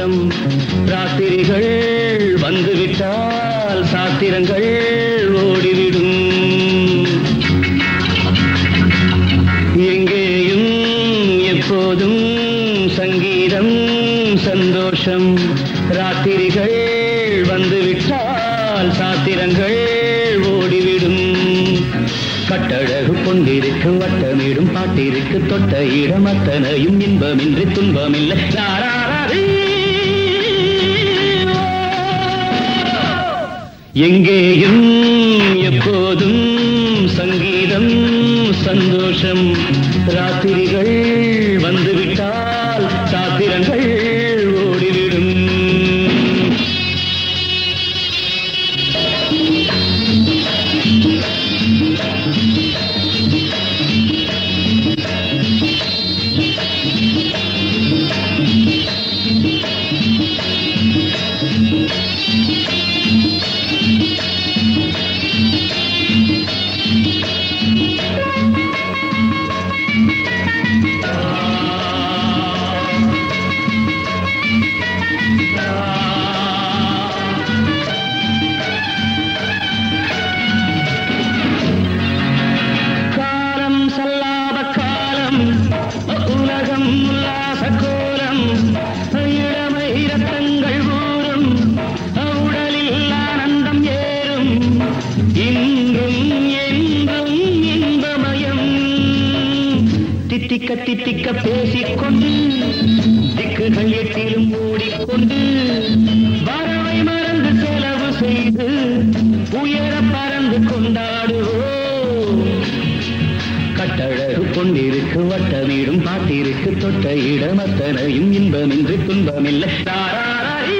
சந்தோஷம் ராத்திரிகள் வந்துவிட்டால் சாத்திரங்கள் ஓடிவிடும் எங்கேயும் எப்போதும் சங்கீதம் சந்தோஷம் ராத்திரிகள் வந்துவிட்டால் சாத்திரங்கள் ஓடிவிடும் கட்டழகு கொண்டிருக்கு வட்டமிடும் பாட்டிருக்கு தொட்ட இடம் அத்தனையும் இன்பமின்றி துன்பமில்லை ராராரீ. எங்கேயும் எப்போதும் சங்கீதம் சந்தோஷம் ராத்திரிகள் வந்துவிட்டால் சாத்திரங்கள் ஓடிவிடும் காலம் சல்லாப காலம் உலகம் உல்லாச கோலம் இளமை ரத்தங்கள் ஊறும் உடலில் ஆனந்தம் ஏறும் இன்றும் என்றும் இன்பமயம் தித்திக்க தித்திக்க பேசிக்கொண்டு திக்குகள் எட்டிலும் ஓடிக்கொண்டு வரவை மறந்து செலவு செய்து உயர பறந்து கொண்டாடுவோம் கட்டழகு கொண்டிருக்கு வட்டமிடும் பாட்டிருக்கு தொட்ட இடம் அத்தனையும் இன்பமின்றி துன்பமில்லை தாராரீ.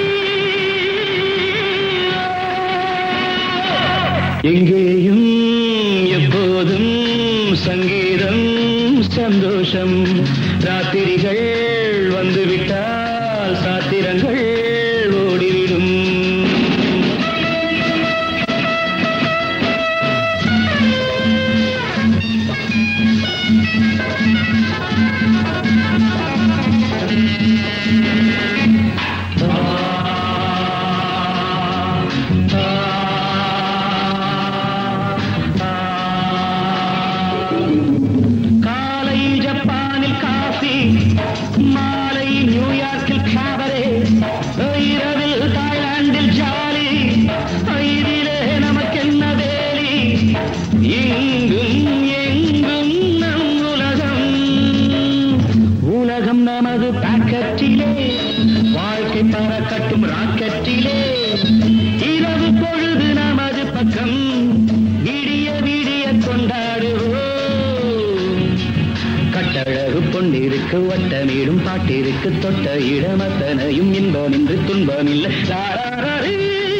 எங்கேயும் எப்போதும் சங்கீதம் சந்தோஷம் ராத்திரிகள் வந்துவிட்டால் சாத்திரங்கள் ஓடிவிடும் காலை ஜப்பானில் காஃபி மாலை நியூயார்க்கில் காபரே இரவில் தாய்லாந்தில் ஜாலி இதிலே நமக்கென்ன வேலி எங்கும் எங்கும் நம் உலகம் உலகம் நமது பாக்கெட்டிலே வாழ்க்கை பறக்கட்டும் ராக்கெட்டிலே இரவு பொழுது நமது பக்கம் விடிய விடிய கொண்டாடுவோம் கட்டழகு பொன்னிருக்கு வட்டமிடும் பாட்டிருக்கு தொட்ட இடமத்தனையும் இன்பமின்றி துன்பமில்லை தாராரீ.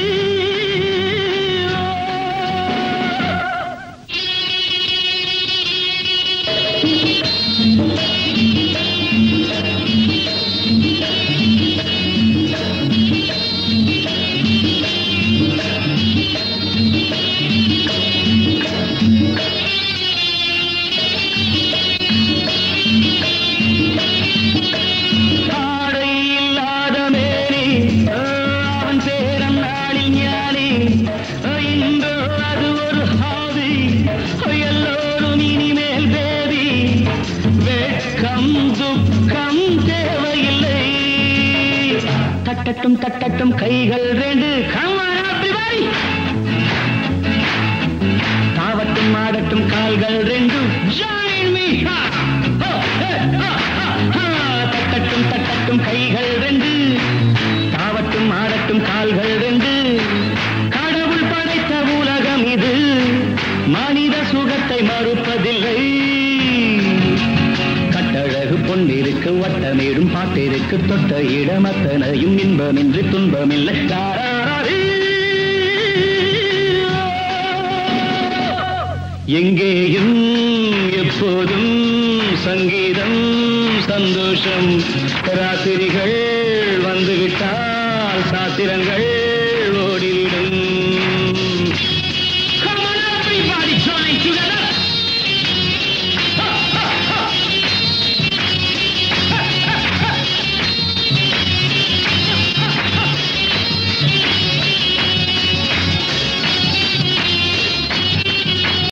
ஆடை இல்லாத மேனி அவன் சேரம் நாளில் ஞானி இன்று அது ஒரு ஹாவி எல்லோரும் இனிமேல் பேதி வெட்கம் துக்கம் தேவையில்லை தட்டட்டும் தட்டட்டும் கைகள் ரெண்டு Come on, everybody! தாவட்டும் ஆடட்டும் கால்கள் ரெண்டும் join me Ha! Ho! Hey! Ha! Ha! Ha! தட்டட்டும் தட்டட்டும் கைகள் ரெண்டு தாவட்டும் ஆடட்டும் கால்கள் ரெண்டு கடவுள் படைத்த உலகம் இது மனித சுகத்தை மறுப்பதில்லை கட்டழகு பொன்னிருக்கு வட்டமேடும் பாட்டிருக்கு தொட்ட இடம் அத்தனையும் இன்பமின்றி துன்பமில்லை தாராரீ. எங்கேயும் எப்போதும் சங்கீதம் சந்தோஷம் ராத்திரிகள் வந்துவிட்டால் சாத்திரங்கள்